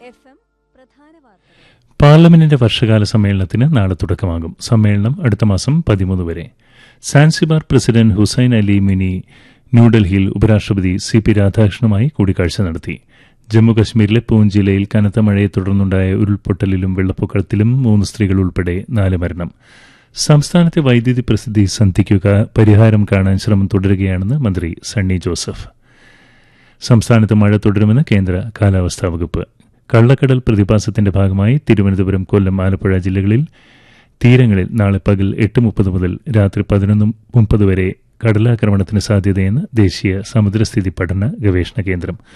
F M പ്രധാന വാർത്തകൾ പാർലമെന്റിന്റെ വർഷകാല സമ്മേളനത്തിന് നാളെ തുടക്കമാകും സമ്മേളനം അടുത്ത മാസം പതിമൂന്ന് വരെ Zanzibar president Hussain Ali Mwinyi ന്യൂഡൽഹിയിൽ ഉപരാഷ്ട്രപതി സി പി രാധാകൃഷ്ണനുമായി കൂടിക്കാഴ്ച നടത്തി ജമ്മുകശ്മീരിലെ പൂഞ്ച് ജില്ലയിൽ കനത്ത മഴയെ തുടർന്നുണ്ടായ ഉരുൾപൊട്ടലിലും വെള്ളപ്പൊക്കത്തിലും മൂന്ന് സ്ത്രീകൾ ഉൾപ്പെടെ നാല് മരണം സംസ്ഥാനത്തെ വൈദ്യുതി പ്രസിദ്ധി സന്ധിക്കുക പരിഹാരം കാണാൻ ശ്രമം തുടരുകയാണെന്ന് മന്ത്രി സണ്ണി ജോസഫ് സംസ്ഥാനത്ത് മഴ തുടരുമെന്ന് കേന്ദ്ര കാലാവസ്ഥാ വകുപ്പ് കള്ളക്കടൽ പ്രതിഭാസത്തിന്റെ ഭാഗമായി തിരുവനന്തപുരം കൊല്ലം ആലപ്പുഴ ജില്ലകളിൽ തീരങ്ങളിൽ നാളെ പകൽ എട്ട് മുപ്പത് മുതൽ രാത്രി പതിനൊന്ന് മുപ്പത് വരെ കടലാക്രമണത്തിന് സാധ്യതയെന്ന് ദേശീയ സമുദ്രസ്ഥിതി പഠന ഗവേഷണ കേന്ദ്രം